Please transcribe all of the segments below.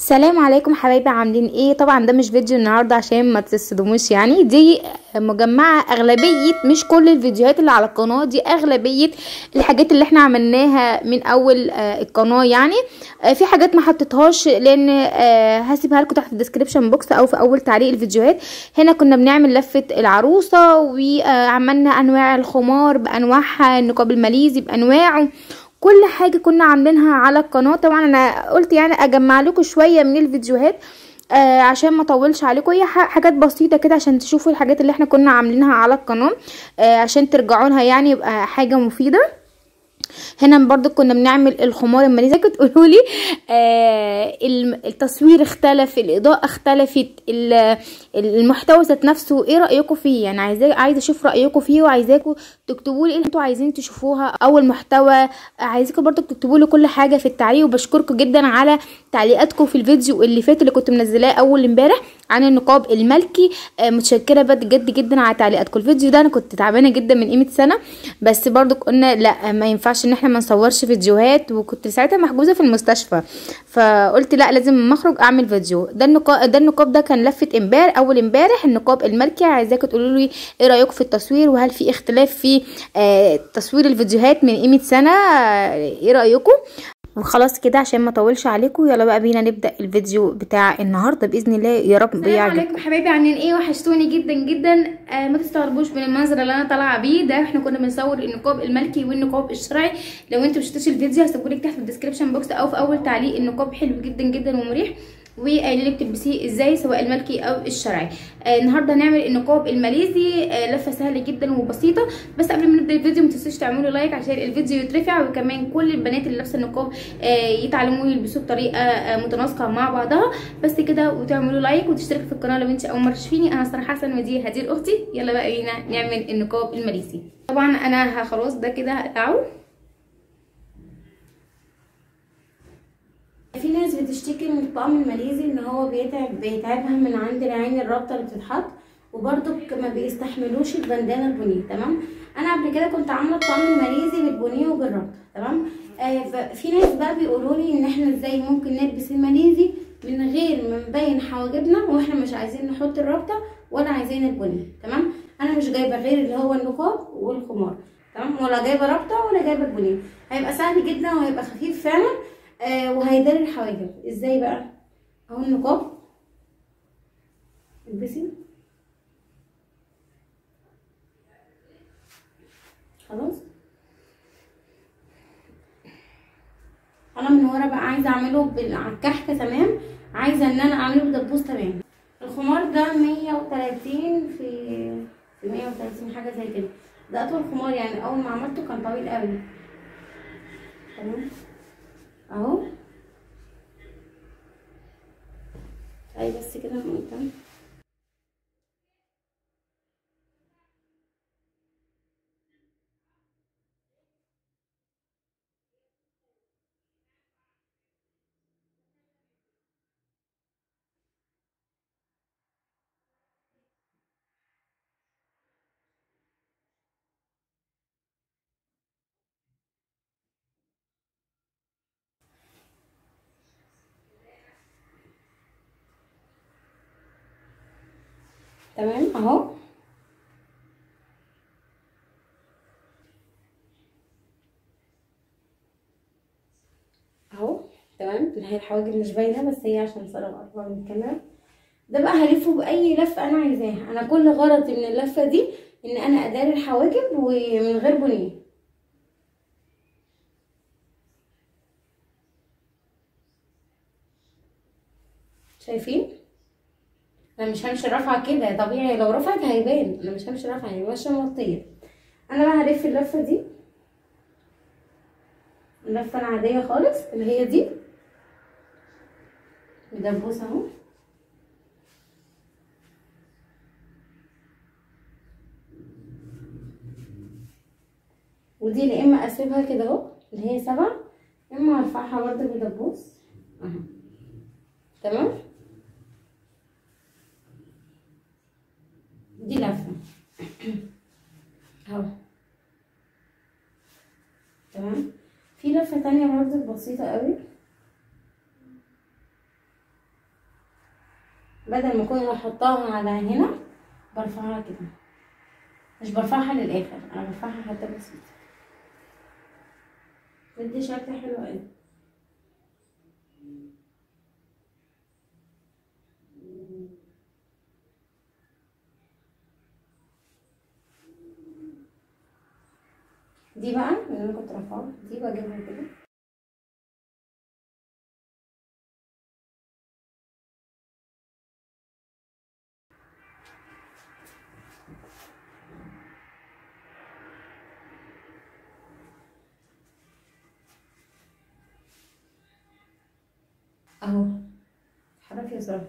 السلام عليكم حبايبي عاملين ايه طبعا ده مش فيديو النهارده عشان ما تصدموش يعني دي مجمعه اغلبيه مش كل الفيديوهات اللي على القناه دي اغلبيه الحاجات اللي احنا عملناها من اول آه القناه يعني آه في حاجات ما حطيتهاش لان آه هسيبها لكم تحت الديسكريبشن بوكس او في اول تعليق الفيديوهات هنا كنا بنعمل لفه العروسه وعملنا انواع الخمار بانواعها النقاب الماليزي بانواعه كل حاجه كنا عاملينها على القناه طبعا انا قلت يعني اجمع لكم شويه من الفيديوهات آه عشان ما اطولش عليكم هي حاجات بسيطه كده عشان تشوفوا الحاجات اللي احنا كنا عاملينها على القناه آه عشان ترجعوا لها يعني يبقى حاجه مفيده هنا برضو كنا بنعمل الخمار الماليزي كنت تقولوا لي آه التصوير اختلف الاضاءه اختلفت المحتوى ذات نفسه ايه رايكم فيه يعني عايزه عايزه اشوف رايكم فيه وعايزاكم تكتبوا لي ايه انتوا عايزين تشوفوها او المحتوى عايزاكم برضو تكتبوا لي كل حاجه في التعليق وبشكركم جدا على تعليقاتكم في الفيديو اللي فات اللي كنت منزلاه اول امبارح عن النقاب الملكي آه متشكره بجد جدا على تعليقاتكم الفيديو ده انا كنت تعبانه جدا من قيمه سنه بس برضو قلنا لا ما ينفعش ان احنا ما نصورش فيديوهات وكنت ساعتها محجوزه في المستشفى فقلت لا لازم اما اخرج اعمل فيديو ده النقاب ده النقاب ده كان لفه امبارح اول امبارح النقاب الملكي عايزاكم تقولوا لي ايه رايكم في التصوير وهل في اختلاف في آه تصوير الفيديوهات من قيمه سنه آه ايه رايكم وخلاص كده عشان ما اطولش عليكم يلا بقى بينا نبدا الفيديو بتاع النهارده باذن الله يا رب السلام عليكم حبايبي عاملين ايه وحشتوني جدا جدا آه ما تستغربوش من المنظر اللي انا طالعه بيه ده احنا كنا بنصور النقاب الملكي والنقاب الشرعي لو انتوا مشفتوش الفيديو هسيبهولك تحت في الديسكربشن بوكس او في اول تعليق النقاب حلو جدا جدا ومريح وقايله لك تلبسيه ازاي سواء الملكي او الشرعي آه النهارده هنعمل النقاب الماليزي آه لفه سهله جدا وبسيطه بس قبل ما نبدا الفيديو ما تنسوش تعملوا لايك عشان الفيديو يترفع وكمان كل البنات اللي لابسه النقاب آه يتعلموا يلبسوه بطريقه آه متناسقه مع بعضها بس كده وتعملوا لايك وتشتركوا في القناه لو انت اول مره تشوفيني انا صراحه حسن ودي هدير اختي يلا بقى بينا نعمل النقاب الماليزي طبعا انا خلاص ده كده هقطعه في ناس بتشتكي من الطعم الماليزي ان هو بيتعب بيتعبها من عند العين الرابطه اللي بتتحط وبرده ما بيستحملوش البندانه البنيه تمام انا قبل كده كنت عامله الطعم الماليزي بالبنيه وبالرابطه تمام آه في ناس بقى بيقولوا لي ان احنا ازاي ممكن نلبس الماليزي من غير ما نبين حواجبنا واحنا مش عايزين نحط الرابطه ولا عايزين البنيه تمام انا مش جايبه غير اللي هو النقاب والخمار تمام ولا جايبه رابطه ولا جايبه البنيه هيبقى سهل جدا وهيبقى خفيف فعلا آه وهيداري الحواجب ازاي بقى اهو النقاب البسي خلاص انا من ورا بقى عايزه اعمله بالكحكه تمام عايزه ان انا اعمله بدبوس تمام الخمار ده مية وتلاتين في في مية وتلاتين حاجه زي كده ده اطول خمار يعني اول ما عملته كان طويل قوي تمام اهو اي بس كده من قدام تمام اهو اهو تمام هي الحواجب مش باينه بس هي عشان صار اكبر من الكاميرا ده بقى هلفه باي لفه انا عايزاها انا كل غرضي من اللفه دي ان انا اداري الحواجب ومن غير بنيه شايفين انا مش همشي رافعه كده طبيعي لو رفعت هيبان انا مش همشي رافعه يعني ماشيه مغطيه انا بقى هلف اللفه دي اللفه العاديه خالص اللي هي دي مدبوس اهو ودي يا اما اسيبها كده اهو اللي هي سبعة يا اما ارفعها برضه بدبوس اهو تمام دي لفه اهو تمام في لفه تانية برضه بسيطه قوي بدل ما اكون احطها على هنا برفعها كده مش برفعها للاخر انا برفعها حتى بسيطه بدي شكل حلو قوي دي بقى اللي انا كنت رافعاها دي بجيبها كده اهو اتحرك يا ساره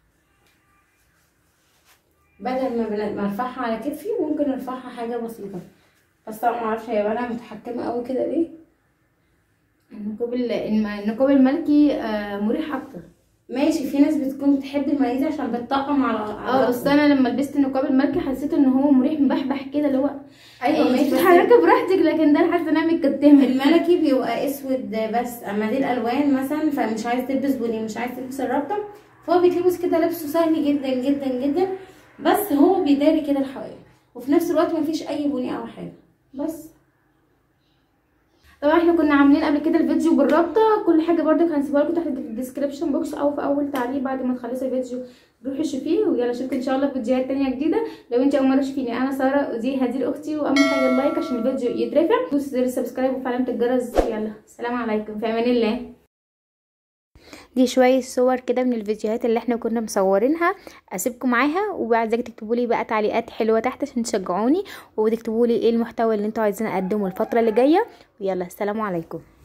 بدل ما بن- ما ارفعها على كتفي ممكن ارفعها حاجه بسيطه بس طبعا معرفش هي انا متحكمه قوي كده ليه النقاب ال- الم- النقاب الملكي آه، مريح اكتر ماشي في ناس بتكون بتحب الماليزي عشان بتطقم على على اه بس انا لما لبست النقاب الملكي حسيت ان هو مريح مبحبح كده اللي هو ايوه ماشي بس تتحركي براحتك لكن ده انا حاسه انها متكتمه الملكي بيبقى اسود بس اما دي الالوان مثلا فمش عايز تلبس بني مش عايز تلبس الرابطه فهو بيتلبس كده لبسه سهل جدا جدا جدا بس هو بيداري كده الحواجب وفي نفس الوقت مفيش اي بني او حاجه بس طبعا احنا كنا عاملين قبل كده الفيديو بالرابطه كل حاجه برضك هنسيبها لكم تحت في الديسكربشن بوكس او في اول تعليق بعد ما تخلصي الفيديو روحي شوفيه ويلا اشوفك ان شاء الله في فيديوهات تانية جديده لو انت اول مره تشوفيني انا ساره ودي هدير اختي واهم حاجه اللايك عشان الفيديو يترفع دوس زر السبسكرايب وعلامه الجرس يلا سلام عليكم في امان الله دي شوية صور كده من الفيديوهات اللي احنا كنا مصورينها اسيبكم معاها وعايزاك تكتبوا لي بقى تعليقات حلوة تحت عشان تشجعوني وتكتبوا لي ايه المحتوى اللي انتوا عايزين اقدمه الفترة اللي جاية ويلا السلام عليكم